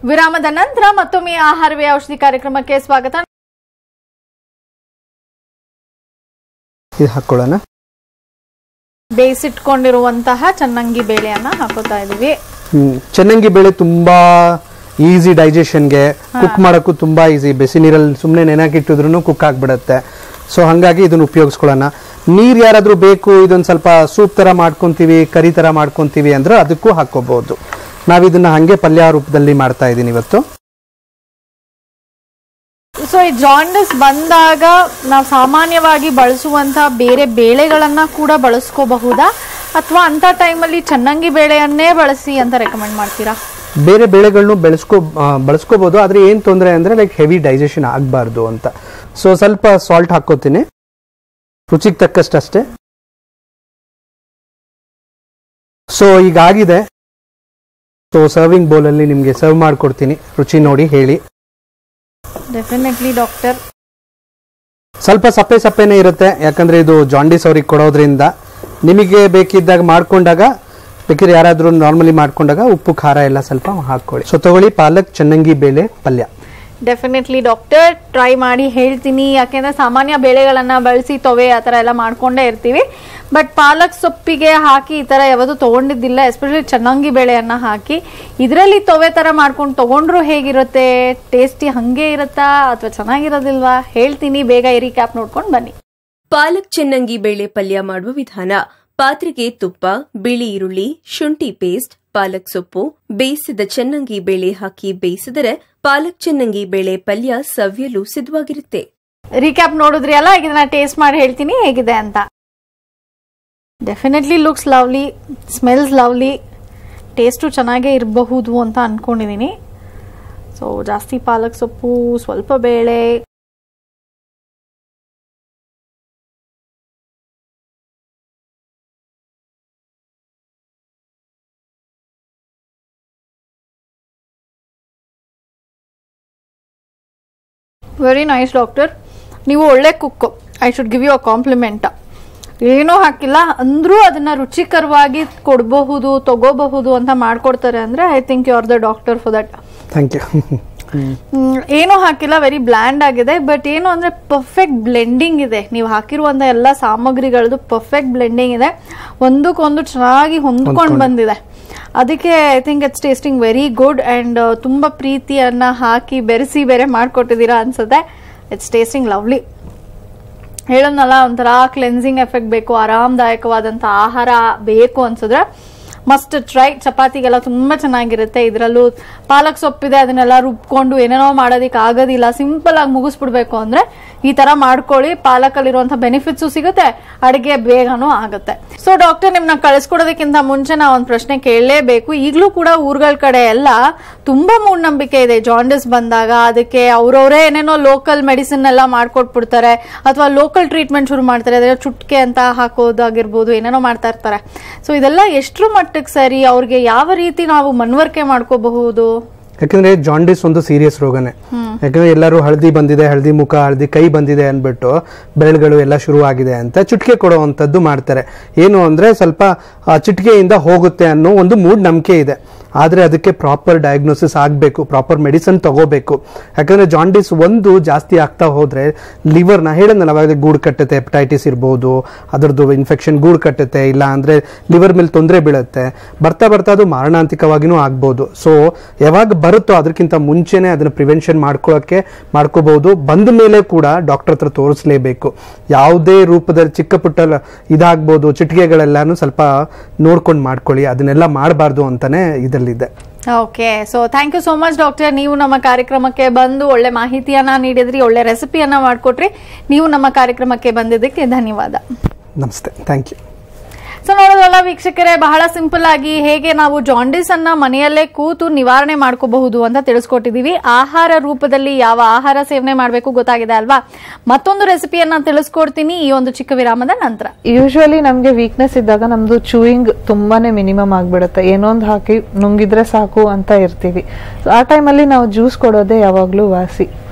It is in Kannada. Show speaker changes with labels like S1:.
S1: ವಿರಾಮದ ನಂತರ ಮತ್ತೊಮ್ಮೆ ಆಹಾರವೇ ಔಷಧಿ ಕಾರ್ಯಕ್ರಮಕ್ಕೆ ಸ್ವಾಗತ
S2: ಇದು ಹಾಕ್ಕೊಳ್ಳೋಣ
S1: ಬೇಯಿಸಿಟ್ಕೊಂಡಿರುವಂತಹ ಚನ್ನಂಗಿ ಬೇಳೆಯನ್ನ ಹಾಕೋತಾ ಇದೀವಿ
S2: ಹ್ಮ್. ಚೆನ್ನಾಗಿ ಬೇಳೆ ತುಂಬಾ ಈಸಿ ಡೈಜೆಷನ್ಗೆ ಕುಕ್ ಮಾಡೋಕ್ಕೂ ತುಂಬಾ ಈಸಿ ಬಿಸಿ ನೀರಲ್ಲಿ ಸುಮ್ಮನೆ ನೆನಕಿಟ್ಟಿದ್ರು ಕುಕ್ ಆಗ್ಬಿಡುತ್ತೆ ಸೊ ಹಾಗಾಗಿ ಇದನ್ನ ಉಪಯೋಗಿಸ್ಕೊಳ್ಳೋಣ ನೀರು ಯಾರಾದ್ರೂ ಬೇಕು ಇದೊಂದು ಸ್ವಲ್ಪ ಸೂಪ್ ತರ ಮಾಡ್ಕೊಂತೀವಿ ಕರಿ ತರ ಮಾಡ್ಕೊಂತೀವಿ ಅಂದ್ರೆ ಅದಕ್ಕೂ ಹಾಕೋಬಹುದು ನಾವು ಇದನ್ನ ಹಂಗೆ ಪಲ್ಯ ರೂಪದಲ್ಲಿ ಮಾಡ್ತಾ ಇದ್ದೀನಿ ಇವತ್ತು
S1: ಸೊ ಈ ಜಾಂಡಸ್ ಬಂದಾಗ ನಾವು ಸಾಮಾನ್ಯವಾಗಿ ಬಳಸುವಂತಹ ಬೇರೆ ಬೇಳೆಗಳನ್ನ ಕೂಡ ಬಳಸ್ಕೋಬಹುದಾ ಅಥವಾ ಅಂತ ಟೈಮಲ್ಲಿ ಚನ್ನಂಗಿ ಬೇಳೆಯನ್ನೇ ಬಳಸಿ ಅಂತ ರೆಕಮೆಂಡ್ ಮಾಡ್ತೀರಾ
S2: ಬೇರೆ ಬೆಳೆಗಳನ್ನು ಬೆಳೆಸ್ಕೋ ಆ, ಬಳಸ್ಕೋಬಹುದು ಆದ್ರೆ ಏನ್ ತೊಂದರೆ ಅಂದ್ರೆ ಲೈಕ್ ಹೆವಿ ಡೈಜೆಷನ್ ಆಗಬಾರ್ದು ಅಂತ ಸೊ ಸ್ವಲ್ಪ ಸಾಲ್ಟ್ ಹಾಕೋತೀನಿ ರುಚಿಗೆ ತಕ್ಕಷ್ಟು ಅಷ್ಟೇ ಸೊ ಈಗ ಆಗಿದೆ ಸೊ ಸರ್ವಿಂಗ್ ಬೌಲಲ್ಲಿ ನಿಮಗೆ ಸರ್ವ್ ಮಾಡ್ಕೊಡ್ತೀನಿ ರುಚಿ ನೋಡಿ ಹೇಳಿ
S1: ಡೆಫಿನೆಟ್ಲಿ ಡಾಕ್ಟರ್
S2: ಸ್ವಲ್ಪ ಸಪ್ಪೆ ಸಪ್ಪೆನೇ ಇರುತ್ತೆ ಯಾಕಂದ್ರೆ ಇದು ಜಾಂಡೀಸ್ ಅವ್ರಿಗೆ ಕೊಡೋದ್ರಿಂದ ನಿಮಗೆ ಬೇಕಿದ್ದಾಗ ಮಾಡ್ಕೊಂಡಾಗ ಬೇಕಿದ್ರೆ ಯಾರಾದ್ರೂ ನಾರ್ಮಲಿ ಮಾಡ್ಕೊಂಡಾಗ ಉಪ್ಪು ಖಾರ ಎಲ್ಲ ಸ್ವಲ್ಪ ಹಾಕೊಳ್ಳಿ ಸೊ ತಗೊಳ್ಳಿ ಪಾಲಕ್ ಚನ್ನಂಗಿ ಬೇಳೆ ಪಲ್ಯ
S1: ಡೆಫಿನೆಟ್ಲಿ ಡಾಕ್ಟರ್ ಟ್ರೈ ಮಾಡಿ ಹೇಳ್ತೀನಿ ಯಾಕೆಂದ್ರೆ ಸಾಮಾನ್ಯ ಬೇಳೆಗಳನ್ನ ಬಳಸಿ ತೊವೆ ಆ ಥರ ಎಲ್ಲ ಮಾಡ್ಕೊಂಡೇ ಇರ್ತೀವಿ ಬಟ್ ಪಾಲಕ್ ಸೊಪ್ಪಿಗೆ ಹಾಕಿ ಈ ಥರ ಯಾವತ್ತೂ ತೊಗೊಂಡಿದ್ದಿಲ್ಲ ಎಸ್ಪೆಷಲಿ ಚನ್ನಂಗಿ ಬೇಳೆಯನ್ನ ಹಾಕಿ ಇದರಲ್ಲಿ ತೊವೆ ಥರ ಮಾಡ್ಕೊಂಡು ತೊಗೊಂಡ್ರು ಹೇಗಿರುತ್ತೆ ಟೇಸ್ಟಿ ಹಂಗೆ ಇರುತ್ತಾ ಅಥವಾ ಚೆನ್ನಾಗಿರೋದಿಲ್ವಾ ಹೇಳ್ತೀನಿ ಬೇಗ ಈ ಕ್ಯಾಪ್ ನೋಡ್ಕೊಂಡು ಬನ್ನಿ
S3: ಪಾಲಕ್ ಚೆನ್ನಂಗಿ ಬೇಳೆ ಪಲ್ಯ ಮಾಡುವ ವಿಧಾನ ಪಾತ್ರೆಗೆ ತುಪ್ಪ ಬಿಳಿ ಈರುಳ್ಳಿ ಶುಂಠಿ ಪೇಸ್ಟ್ ಪಾಲಕ್ ಸೊಪ್ಪು ಬೇಯಿಸಿದ ಚೆನ್ನಂಗಿ ಬೇಳೆ ಹಾಕಿ ಬೇಯಿಸಿದರೆ ಪಾಲಕ್ ಚೆನ್ನಂಗಿ ಬೇಳೆ ಪಲ್ಯ ಸವಿಯಲು ಸಿದ್ಧವಾಗಿರುತ್ತೆ
S1: ರೀಕ್ಯಾಪ್ ನೋಡಿದ್ರಿ ಅಲ್ಲ ಈಗ ಇದನ್ನ ಟೇಸ್ಟ್ ಮಾಡಿ ಹೇಳ್ತೀನಿ ಹೇಗಿದೆ ಅಂತ definitely looks lovely smells lovely taste ಚೆನ್ನಾಗೇ ಇರಬಹುದು ಅಂತ ಅನ್ಕೊಂಡಿದ್ದೀನಿ ಸೊ ಜಾಸ್ತಿ ಪಾಲಕ್ ಸೊಪ್ಪು ಸ್ವಲ್ಪ ಬೇಳೆ ವೆರಿ ನೈಸ್ ಡಾಕ್ಟರ್ ನೀವು ಒಳ್ಳೆ cook I should give you a compliment ಏನೂ ಹಾಕಿಲ್ಲ ಅಂದ್ರೂ ಅದನ್ನ ರುಚಿಕರವಾಗಿ ಕೊಡಬಹುದು ತಗೋಬಹುದು ಅಂತ ಮಾಡ್ಕೊಡ್ತಾರೆ ಅಂದ್ರೆ I think you are the doctor for that
S2: thank you
S1: ಏನೂ ಹಾಕಿಲ್ಲ ವೆರಿ ಬ್ಲ್ಯಾಂಡ್ ಆಗಿದೆ ಬಟ್ ಏನು ಅಂದ್ರೆ ಪರ್ಫೆಕ್ಟ್ ಬ್ಲೆಂಡಿಂಗ್ ಇದೆ ನೀವು ಹಾಕಿರುವಂತ ಎಲ್ಲ ಸಾಮಗ್ರಿಗಳದ್ದು ಪರ್ಫೆಕ್ಟ್ ಬ್ಲೆಂಡಿಂಗ್ ಇದೆ ಒಂದಕ್ಕೊಂದು ಚೆನ್ನಾಗಿ ಹೊಂದ್ಕೊಂಡು ಬಂದಿದೆ ಅದಕ್ಕೆ I think it's tasting very good and ತುಂಬಾ ಪ್ರೀತಿಯನ್ನ ಹಾಕಿ ಬೆರೆಸಿ ಬೇರೆ ಮಾಡ್ಕೊಟ್ಟಿದ್ದೀರಾ ಅನ್ಸುತ್ತೆ ಇಟ್ಸ್ ಟೇಸ್ಟಿಂಗ್ ಲವ್ಲಿ ಹೇಳೋನಲ್ಲ ಒಂಥರ ಕ್ಲೆನ್ಸಿಂಗ್ ಎಫೆಕ್ಟ್ ಬೇಕು ಆರಾಮದಾಯಕವಾದಂಥ ಆಹಾರ ಬೇಕು ಅನ್ಸಿದ್ರೆ ಮಸ್ಟ್ ಟ್ರೈ ಚಪಾತಿಗೆಲ್ಲ ತುಂಬಾ ಚೆನ್ನಾಗಿರುತ್ತೆ ಇದರಲ್ಲೂ ಪಾಲಕ್ ಸೊಪ್ಪಿದೆ ಅದನ್ನೆಲ್ಲ ರುಬ್ಕೊಂಡು ಏನೇನೋ ಮಾಡೋದಕ್ಕೆ ಆಗೋದಿಲ್ಲ ಸಿಂಪಲ್ ಆಗಿ ಮುಗಿಸ್ಬಿಡ್ಬೇಕು ಅಂದ್ರೆ ಈ ತರ ಮಾಡ್ಕೊಳ್ಳಿ ಪಾಲಕಲ್ಲಿರುವಂತ ಬೆನಿಫಿಟ್ಸು ಸಿಗುತ್ತೆ ಅಡಿಗೆ ಬೇಗನೂ ಆಗುತ್ತೆ ಸೊ ಡಾಕ್ಟರ್ ನಿಮ್ನ ಕಳಿಸ್ಕೊಡೋದಕ್ಕಿಂತ ಮುಂಚೆ ನಾ ಒಂದು ಪ್ರಶ್ನೆ ಕೇಳಲೇಬೇಕು ಈಗಲೂ ಕೂಡ ಊರುಗಳ ಕಡೆ ಎಲ್ಲ ತುಂಬಾ ಮೂಢನಂಬಿಕೆ ಇದೆ ಜಾಂಡಿಸ್ ಬಂದಾಗ ಅದಕ್ಕೆ ಅವ್ರವರೇ ಏನೇನೋ ಲೋಕಲ್ ಮೆಡಿಸಿನ್ ಎಲ್ಲ ಮಾಡ್ಕೊಟ್ಬಿಡ್ತಾರೆ ಅಥವಾ ಲೋಕಲ್ ಟ್ರೀಟ್ಮೆಂಟ್ ಶುರು ಮಾಡ್ತಾರೆ ಅದೇ ಚುಟ್ಕೆ ಅಂತ ಹಾಕೋದಾಗಿರ್ಬೋದು ಏನೇನೋ ಮಾಡ್ತಾ ಇರ್ತಾರೆ ಸೊ ಇದೆಲ್ಲ ಎಷ್ಟ್ರ ಮಟ್ಟಕ್ಕೆ ಸರಿ ಅವ್ರಿಗೆ ಯಾವ ರೀತಿ ನಾವು ಮನವರಿಕೆ ಮಾಡ್ಕೋಬಹುದು
S2: ಯಾಕಂದ್ರೆ ಜಾಂಡೀಸ್ ಒಂದು ಸೀರಿಯಸ್ ರೋಗನೇ ಯಾಕಂದ್ರೆ ಎಲ್ಲರೂ ಹಳದಿ ಬಂದಿದೆ ಹಳದಿ ಮುಖ ಹಳದಿ ಕೈ ಬಂದಿದೆ ಅನ್ಬಿಟ್ಟು ಬೆರಳುಗಳು ಎಲ್ಲ ಶುರು ಆಗಿದೆ ಅಂತ ಚುಟ್ಕೆ ಕೊಡುವಂಥದ್ದು ಮಾಡ್ತಾರೆ ಏನು ಅಂದ್ರೆ ಸ್ವಲ್ಪ ಆ ಚಿಟಿಕೆಯಿಂದ ಹೋಗುತ್ತೆ ಅನ್ನೋ ಒಂದು ಮೂಢ ನಂಬಿಕೆ ಇದೆ ಆದ್ರೆ ಅದಕ್ಕೆ ಪ್ರಾಪರ್ ಡಯಾಗ್ನೋಸಿಸ್ ಆಗಬೇಕು ಪ್ರಾಪರ್ ಮೆಡಿಸನ್ ತಗೋಬೇಕು ಯಾಕಂದ್ರೆ ಜಾಂಡೀಸ್ ಒಂದು ಜಾಸ್ತಿ ಆಗ್ತಾ ಹೋದ್ರೆ ಲಿವರ್ನ ಹೇಳದ್ನಲ್ಲ ಅವಾಗ ಗೂಡು ಕಟ್ಟುತ್ತೆ ಹೆಪಟೈಟಿಸ್ ಇರ್ಬೋದು ಅದರದ್ದು ಇನ್ಫೆಕ್ಷನ್ ಗೂಡು ಕಟ್ಟುತ್ತೆ ಇಲ್ಲ ಅಂದ್ರೆ ಲಿವರ್ ಮೇಲೆ ತೊಂದರೆ ಬೀಳುತ್ತೆ ಬರ್ತಾ ಬರ್ತಾ ಅದು ಮಾರಣಾಂತಿಕವಾಗಿನೂ ಆಗ್ಬೋದು ಸೊ ಯಾವಾಗ ಬರುತ್ತೋ ಅದಕ್ಕಿಂತ ಮುಂಚೆನೆ ಅದನ್ನ ಪ್ರಿವೆನ್ಷನ್ ಮಾಡ್ಕೊಳ್ಳೋಕೆ ಮಾಡ್ಕೋಬಹುದು ಬಂದ ಮೇಲೆ ಕೂಡ ಡಾಕ್ಟರ್ ಹತ್ರ ತೋರಿಸ್ಲೇಬೇಕು ಯಾವುದೇ ರೂಪದಲ್ಲಿ ಚಿಕ್ಕ ಪುಟ್ಟ ಲ- ಇದಾಗ್ಬೋದು ಚಿಟಿಕೆಗಳೆಲ್ಲಾನು ಸ್ವಲ್ಪ ನೋಡ್ಕೊಂಡು ಮಾಡ್ಕೊಳ್ಳಿ ಅದನ್ನೆಲ್ಲ ಮಾಡಬಾರ್ದು ಅಂತಾನೆ ಇದರಲ್ಲಿದೆ
S1: okay so thank you so much doctor ನೀವು ನಮ್ಮ ಕಾರ್ಯಕ್ರಮಕ್ಕೆ ಬಂದು ಒಳ್ಳೆ ಮಾಹಿತಿಯನ್ನ ನೀಡಿದ್ರಿ ಒಳ್ಳೆ ರೆಸಿಪಿಯನ್ನ ಮಾಡಿಕೊಟ್ರಿ ನೀವು ನಮ್ಮ ಕಾರ್ಯಕ್ರಮಕ್ಕೆ ಬಂದಿದ್ದಕ್ಕೆ ಧನ್ಯವಾದ
S2: ನಮಸ್ತೆ ಥ್ಯಾಂಕ್ ಯು
S1: ಸೊ ನೋಡೋದಲ್ಲ ವೀಕ್ಷಕರೇ ಬಹಳ ಸಿಂಪಲ್ ಆಗಿ ಹೇಗೆ ನಾವು ಜಾಂಡೀಸ್ ಅನ್ನ ಮನೆಯಲ್ಲೇ ಕೂತು ನಿವಾರಣೆ ಮಾಡ್ಕೋಬಹುದು ಅಂತ ತಿಳಿಸ್ಕೊಟ್ಟಿದೀವಿ ಆಹಾರ ರೂಪದಲ್ಲಿ ಯಾವ ಆಹಾರ ಸೇವನೆ ಮಾಡಬೇಕು ಗೊತ್ತಾಗಿದೆ ಅಲ್ವಾ ಮತ್ತೊಂದು ರೆಸಿಪಿಯನ್ನ ತಿಳಿಸ್ಕೊಡ್ತೀನಿ ಈ ಒಂದು ಚಿಕ್ಕ ವಿರಾಮದ ನಂತರ
S4: ಯೂಶುವಲಿ ನಮ್ಗೆ ವೀಕ್ನೆಸ್ ಇದ್ದಾಗ ನಮ್ದು ಚೂಯಿಂಗ್ ತುಂಬಾನೇ ಮಿನಿಮಮ್ ಆಗ್ಬಿಡುತ್ತೆ ಏನೊಂದು ಹಾಕಿ ನುಂಗಿದ್ರೆ ಸಾಕು ಅಂತ ಇರ್ತೀವಿ So, ಆ ಟೈಮಲ್ಲಿ ನಾವು ಜ್ಯೂಸ್ ಕೊಡೋದೇ ಯಾವಾಗ್ಲೂ ವಾಸಿ